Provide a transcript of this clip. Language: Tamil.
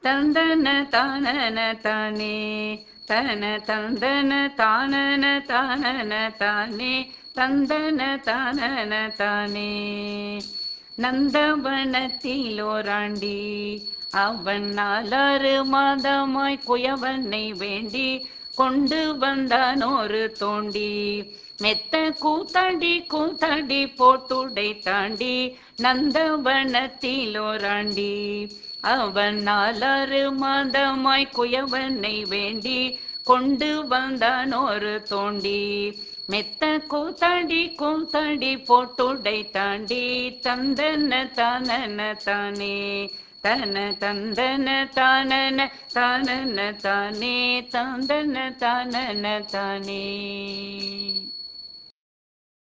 தந்தன தானன தானே தன தந்தன தானன தானன தானே தந்தன தானன தானே நந்தவனத்திலோராண்டி அவன் நாலாறு மாதமாய் குயவனை வேண்டி கொண்டு வந்தான் ஒரு தோண்டி மெத்த கூத்தாடி கூத்தாடி போட்டுடை தாண்டி நந்தவனத்திலோராண்டி அவன் நாலாறு மாதமாய் குயவனை வேண்டி கொண்டு வந்தான் ஒரு தோண்டி மெத்த கூத்தாடி கூத்தாடி போட்டுடை தாண்டி தந்தன தானன தானே தன தந்தன தானன தானன தானே தந்தன தானன தானே